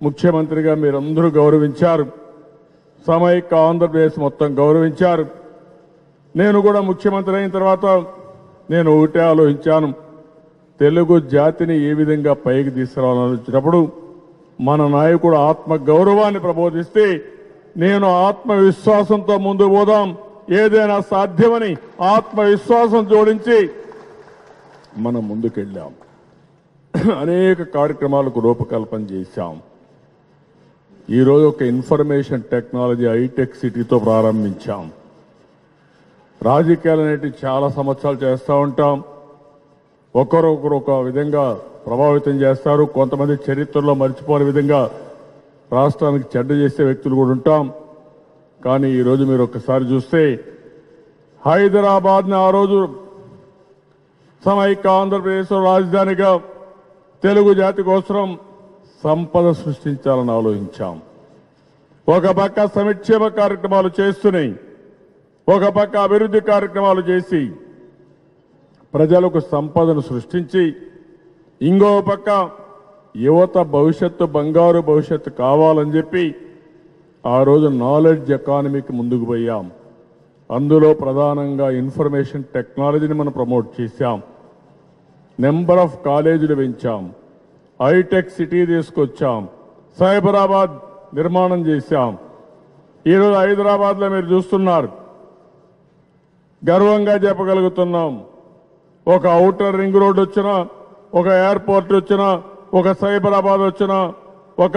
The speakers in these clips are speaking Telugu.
ముఖ్యమంత్రిగా మీరందరూ గౌరవించారు సమైక్య ఆంధ్రప్రదేశ్ మొత్తం గౌరవించారు నేను కూడా ముఖ్యమంత్రి అయిన తర్వాత నేను ఒకటే ఆలోచించాను తెలుగు జాతిని ఏ విధంగా పైకి తీసుకురావాలని వచ్చినప్పుడు మన నాయకుడు ఆత్మ గౌరవాన్ని ప్రబోధిస్తే నేను ఆత్మవిశ్వాసంతో ముందు పోదాం ఏదైనా సాధ్యమని ఆత్మవిశ్వాసం జోడించి మనం ముందుకెళ్ళాం అనేక కార్యక్రమాలకు రూపకల్పన చేశాం ఈరోజు ఒక ఇన్ఫర్మేషన్ టెక్నాలజీ హైటెక్ సిటీతో ప్రారంభించాం రాజకీయాలు అనేటివి చాలా సంవత్సరాలు చేస్తూ ఉంటాం ఒకరొకరు ఒక విధంగా ప్రభావితం చేస్తారు కొంతమంది చరిత్రలో మర్చిపోని విధంగా రాష్ట్రానికి చెడ్డ చేసే వ్యక్తులు కూడా ఉంటాం కానీ ఈరోజు మీరు ఒక్కసారి చూస్తే హైదరాబాద్ని ఆ రోజు సమైక్య ఆంధ్రప్రదేశ్ రాజధానిగా తెలుగు జాతి కోసం సంపద సృష్టించాలని ఆలోచించాం ఒక పక్క సంక్షేమ కార్యక్రమాలు చేస్తున్నాయి ఒక పక్క అభివృద్ధి కార్యక్రమాలు చేసి ప్రజలకు సంపదను సృష్టించి ఇంకో పక్క యువత భవిష్యత్తు బంగారు భవిష్యత్తు కావాలని చెప్పి ఆ రోజు నాలెడ్జ్ ఎకానమీకి ముందుకు పోయాం అందులో ప్రధానంగా ఇన్ఫర్మేషన్ టెక్నాలజీని మనం ప్రమోట్ చేశాం నెంబర్ ఆఫ్ కాలేజీలు పెంచాం హైటెక్ సిటీ తీసుకొచ్చాం సైబరాబాద్ నిర్మాణం చేశాం ఈరోజు హైదరాబాద్లో మీరు చూస్తున్నారు గర్వంగా చెప్పగలుగుతున్నాం ఒక ఔటర్ రింగ్ రోడ్ వచ్చినా ఒక ఎయిర్పోర్ట్ వచ్చినా ఒక సైబరాబాద్ వచ్చినా ఒక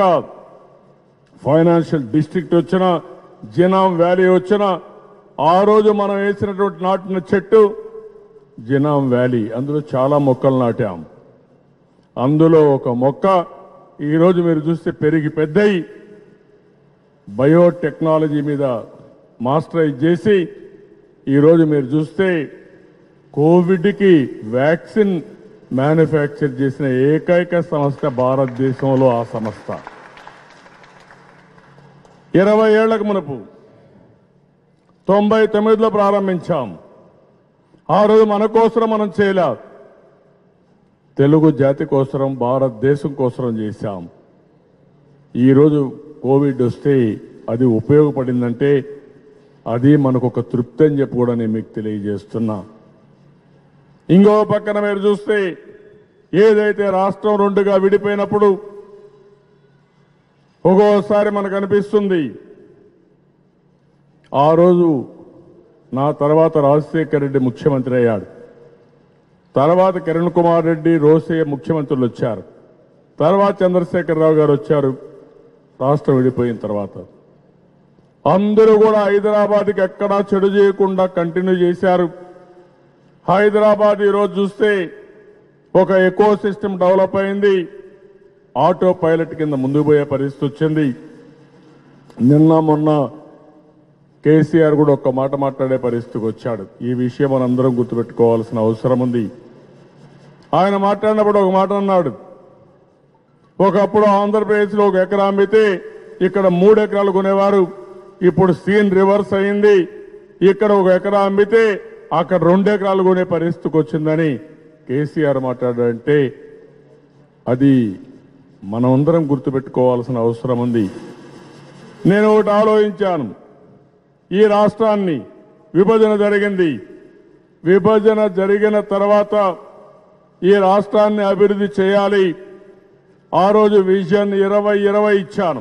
ఫైనాన్షియల్ డిస్ట్రిక్ట్ వచ్చినా జినాం వ్యాలీ వచ్చినా ఆ రోజు మనం వేసినటువంటి నాటిన చెట్టు జినాం వ్యాలీ అందులో చాలా మొక్కలు నాటాం అందులో ఒక మొక్క ఈరోజు మీరు చూస్తే పెరిగి పెద్దయి బయోటెక్నాలజీ మీద మాస్టరైజ్ చేసి ఈరోజు మీరు చూస్తే కోవిడ్కి వ్యాక్సిన్ మ్యానుఫ్యాక్చర్ చేసిన ఏకైక సంస్థ భారతదేశంలో ఆ సంస్థ ఇరవై ఏళ్లకు మునుపు తొంభై తొమ్మిదిలో ప్రారంభించాం ఆ రోజు మన కోసం మనం చేయలే తెలుగు జాతి కోసరం భారతదేశం కోసరం చేశాం ఈరోజు కోవిడ్ వస్తే అది ఉపయోగపడిందంటే అది మనకు ఒక తృప్తి అని చెప్పి కూడా నేను మీకు తెలియజేస్తున్నా ఇంకో పక్కన మీరు చూస్తే ఏదైతే రాష్ట్రం రెండుగా విడిపోయినప్పుడు ఒక్కోసారి మనకు అనిపిస్తుంది ఆ రోజు నా తర్వాత రాజశేఖర రెడ్డి ముఖ్యమంత్రి అయ్యాడు తర్వాత కిరణ్ కుమార్ రెడ్డి రోసయ్య ముఖ్యమంత్రులు వచ్చారు తర్వాత చంద్రశేఖరరావు గారు వచ్చారు రాష్ట్రం విడిపోయిన తర్వాత అందరూ కూడా హైదరాబాద్కి ఎక్కడా చెడు చేయకుండా కంటిన్యూ చేశారు హైదరాబాద్ ఈరోజు చూస్తే ఒక ఎకో సిస్టమ్ డెవలప్ అయింది ఆటో పైలట్ కింద ముందుకు పోయే పరిస్థితి వచ్చింది నిన్న మొన్న కేసీఆర్ కూడా ఒక్క మాట మాట్లాడే పరిస్థితికి వచ్చాడు ఈ విషయం మనందరం గుర్తుపెట్టుకోవాల్సిన అవసరం ఉంది ఆయన మాట్లాడినప్పుడు ఒక మాట అన్నాడు ఒకప్పుడు ఆంధ్రప్రదేశ్లో ఒక ఎకరా అమ్మితే ఇక్కడ మూడు ఎకరాలు కొనేవారు ఇప్పుడు సీన్ రివర్స్ అయింది ఇక్కడ ఒక ఎకరా అమ్మితే అక్కడ రెండు ఎకరాలు కొనే పరిస్థితికి వచ్చిందని కేసీఆర్ మాట్లాడాడంటే అది మనమందరం గుర్తుపెట్టుకోవాల్సిన అవసరం ఉంది నేను ఒకటి ఆలోచించాను ఈ రాష్ట్రాన్ని విభజన జరిగింది విభజన జరిగిన తర్వాత ఈ రాష్ట్రాన్ని అభివృద్ధి చేయాలి ఆ రోజు విజన్ ఇరవై ఇరవై ఇచ్చాను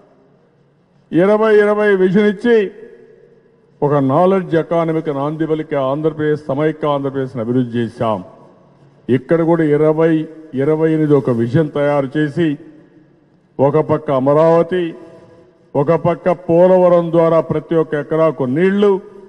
ఇరవై ఇరవై విజన్ ఇచ్చి ఒక నాలెడ్జ్ ఎకానమిక్ నాంది పలికి ఆంధ్రప్రదేశ్ సమైక్య ఆంధ్రప్రదేశ్ని అభివృద్ధి చేశాం ఇక్కడ కూడా ఇరవై ఇరవై ఎనిమిది ఒక విజన్ తయారు చేసి ఒక పక్క అమరావతి ఒక పక్క పోలవరం ద్వారా ప్రతి ఒక్క ఎకరాకు నీళ్లు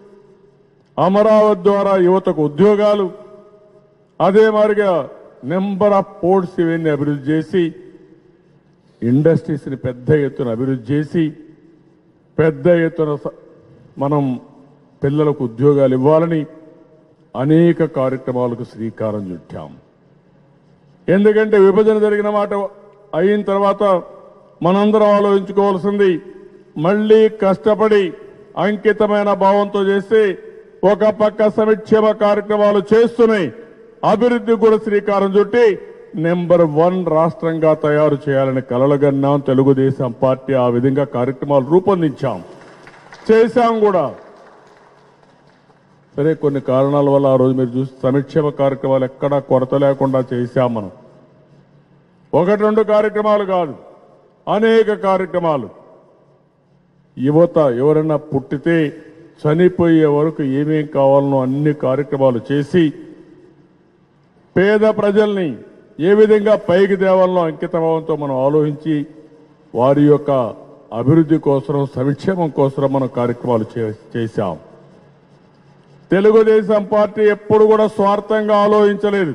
అమరావతి ద్వారా యువతకు ఉద్యోగాలు అదే మాదిరిగా నెంబర్ ఆఫ్ పోర్ట్స్ ఇవన్నీ అభివృద్ధి చేసి ఇండస్ట్రీస్ని పెద్ద ఎత్తున అభివృద్ధి చేసి పెద్ద ఎత్తున స- మనం పిల్లలకు ఉద్యోగాలు ఇవ్వాలని అనేక కార్యక్రమాలకు శ్రీకారం చుట్టాం ఎందుకంటే విభజన జరిగిన మాట అయిన తర్వాత మనందరం ఆలోచించుకోవాల్సింది మళ్ళీ కష్టపడి అంకితమైన భావంతో చేస్తే ఒక పక్క సంక్షేమ కార్యక్రమాలు చేస్తున్నాయి అభివృద్ధి కూడా శ్రీకారం చుట్టి నెంబర్ వన్ రాష్ట్రంగా తయారు చేయాలని కలలుగన్నాం తెలుగుదేశం పార్టీ ఆ విధంగా కార్యక్రమాలు రూపొందించాం చేశాం కూడా సరే కొన్ని కారణాల వల్ల ఆ రోజు మీరు చూసి సంక్షేమ కార్యక్రమాలు ఎక్కడా కొరత లేకుండా చేశాం మనం ఒకటి రెండు కార్యక్రమాలు కాదు అనేక కార్యక్రమాలు యువత ఎవరైనా పుట్టితే చనిపోయే వరకు ఏమేం కావాలనో అన్ని కార్యక్రమాలు చేసి పేద ప్రజల్ని ఏ విధంగా పైకి తేవాలనో అంకితభావంతో మనం ఆలోచించి వారి యొక్క అభివృద్ధి కోసం సంక్షేమం కోసం మనం కార్యక్రమాలు చే- చేశాం తెలుగుదేశం పార్టీ ఎప్పుడు కూడా స్వార్థంగా ఆలోచించలేదు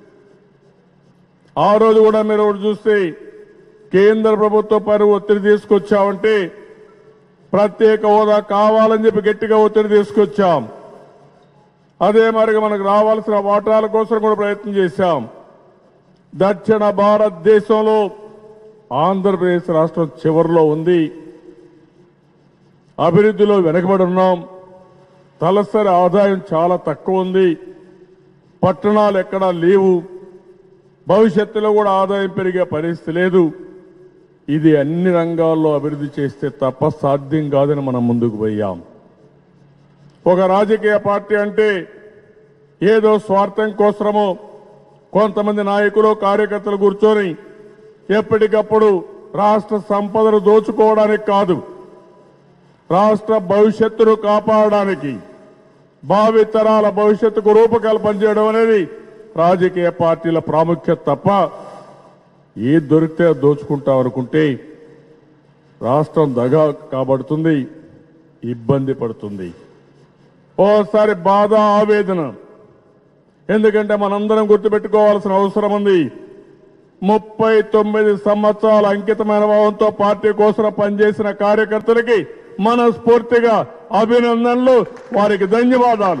ఆ రోజు కూడా మీరు ఒకటి చూస్తే కేంద్ర ప్రభుత్వం పైన ఒత్తిడి తీసుకొచ్చామంటే ప్రత్యేక హోదా కావాలని చెప్పి గట్టిగా ఒత్తిడి తీసుకొచ్చాం అదే మరి మనకు రావాల్సిన వాటాల కోసం కూడా ప్రయత్నం చేశాం దక్షిణ భారతదేశంలో ఆంధ్రప్రదేశ్ రాష్ట్రం చివరిలో ఉంది అభివృద్ధిలో వెనకబడి ఉన్నాం తలసరి ఆదాయం చాలా తక్కువ ఉంది పట్టణాలు ఎక్కడా లేవు భవిష్యత్తులో కూడా ఆదాయం పెరిగే పరిస్థితి లేదు ఇది అన్ని రంగాల్లో అభివృద్ధి చేస్తే తప్ప సాధ్యం కాదని మనం ముందుకు పోయాం ఒక రాజకీయ పార్టీ అంటే ఏదో స్వార్థం కోసమో కొంతమంది నాయకులు కార్యకర్తలు కూర్చొని ఎప్పటికప్పుడు రాష్ట్ర సంపదను దోచుకోవడానికి కాదు రాష్ట్ర భవిష్యత్తును కాపాడడానికి భావితరాల భవిష్యత్తుకు రూపకల్పన చేయడం అనేది రాజకీయ పార్టీల ప్రాముఖ్యత తప్ప ఏ దొరికితే అది దోచుకుంటాం అనుకుంటే రాష్ట్రం దగా కాబడుతుంది ఇబ్బంది పడుతుంది ఓసారి బాధ ఆవేదన ఎందుకంటే మనందరం గుర్తుపెట్టుకోవాల్సిన అవసరం ఉంది ముప్పై తొమ్మిది సంవత్సరాల అంకితమైన భావంతో పార్టీ కోసం పనిచేసిన కార్యకర్తలకి మనస్ఫూర్తిగా అభినందనలు వారికి ధన్యవాదాలు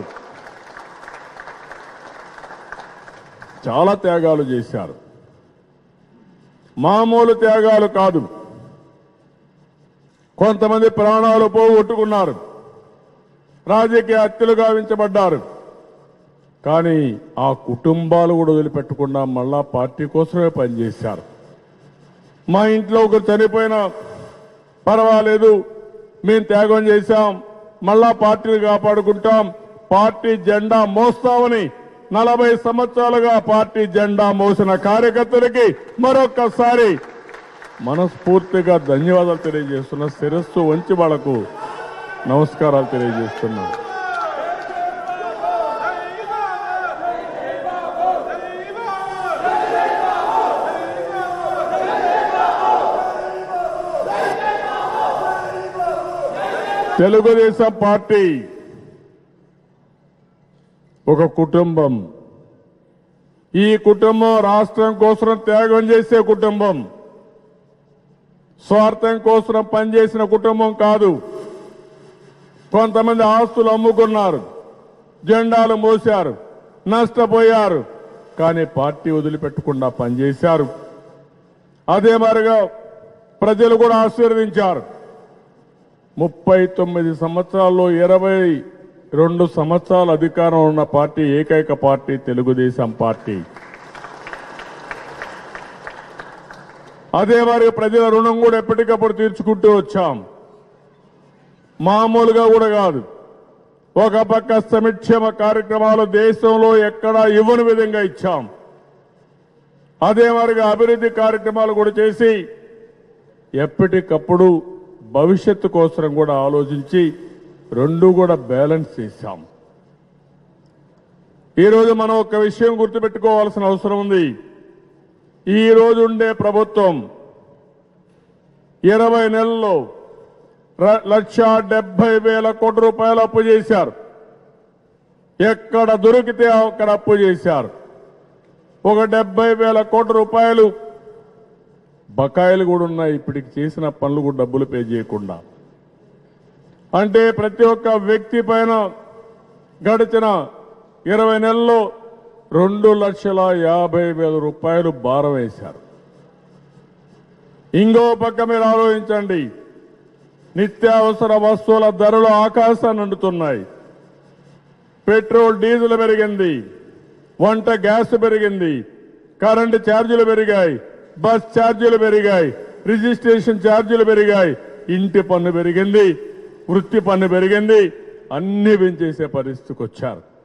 చాలా త్యాగాలు చేశారు మామూలు త్యాగాలు కాదు కొంతమంది ప్రాణాలు పోగొట్టుకున్నారు రాజకీయ హత్యలు గావించబడ్డారు కానీ ఆ కుటుంబాలు కూడా వదిలిపెట్టకుండా మళ్ళా పార్టీ కోసమే పనిచేశారు మా ఇంట్లో ఒకరు చనిపోయినా పర్వాలేదు మేము త్యాగం చేశాం మళ్ళా పార్టీని కాపాడుకుంటాం పార్టీ జెండా మోస్తామని నలభై సంవత్సరాలుగా పార్టీ జెండా మోసిన కార్యకర్తలకి మరొక్కసారి మనస్ఫూర్తిగా ధన్యవాదాలు తెలియజేస్తున్న శిరస్సు వంచి వాళ్లకు నమస్కారాలు తెలియజేస్తున్నాను తెలుగుదేశం పార్టీ ఒక కుటుంబం ఈ కుటుంబం రాష్ట్రం కోసం త్యాగం చేసే కుటుంబం స్వార్థం కోసం పనిచేసిన కుటుంబం కాదు కొంతమంది ఆస్తులు అమ్ముకున్నారు జెండాలు మోశారు నష్టపోయారు కానీ పార్టీ వదిలిపెట్టకుండా పనిచేశారు అదే మరిగా ప్రజలు కూడా ఆశీర్వదించారు ముప్పై తొమ్మిది సంవత్సరాల్లో ఇరవై రెండు సంవత్సరాల అధికారం ఉన్న పార్టీ ఏకైక పార్టీ తెలుగుదేశం పార్టీ అదే మరి ప్రజల రుణం కూడా ఎప్పటికప్పుడు తీర్చుకుంటూ వచ్చాం మామూలుగా కూడా కాదు ఒక పక్క సంక్షేమ కార్యక్రమాలు దేశంలో ఎక్కడా ఇవ్వని విధంగా ఇచ్చాం అదే మరిగా అభివృద్ధి కార్యక్రమాలు కూడా చేసి ఎప్పటికప్పుడు భవిష్యత్తు కోసం కూడా ఆలోచించి రెండు కూడా బ్యాలెన్స్ చేశాం ఈరోజు మనం ఒక విషయం గుర్తుపెట్టుకోవాల్సిన అవసరం ఉంది ఈ రోజు ఉండే ప్రభుత్వం ఇరవై నెలల్లో ర- లక్ష డెబ్బై వేల కోట్ల రూపాయలు అప్పు చేశారు ఎక్కడ దొరికితే అక్కడ అప్పు చేశారు ఒక డెబ్బై వేల కోట్ల రూపాయలు బకాయిలు కూడా ఉన్నాయి ఇప్పటికి చేసిన పనులు కూడా డబ్బులు పే చేయకుండా అంటే ప్రతి ఒక్క వ్యక్తి పైన గడిచిన ఇరవై నెలల్లో రెండు లక్షల యాభై వేల రూపాయలు భారం వేశారు ఇంకో పక్క మీరు ఆలోచించండి నిత్యావసర వస్తువుల ధరలు ఆకాశాన్ని అంటుతున్నాయి పెట్రోల్ డీజిల్ పెరిగింది వంట గ్యాస్ పెరిగింది కరెంటు ఛార్జీలు పెరిగాయి బస్ ఛార్జీలు పెరిగాయి రిజిస్ట్రేషన్ ఛార్జీలు పెరిగాయి ఇంటి పన్ను పెరిగింది వృత్తి పన్ను పెరిగింది అన్ని పెంచేసే పరిస్థితికి వచ్చారు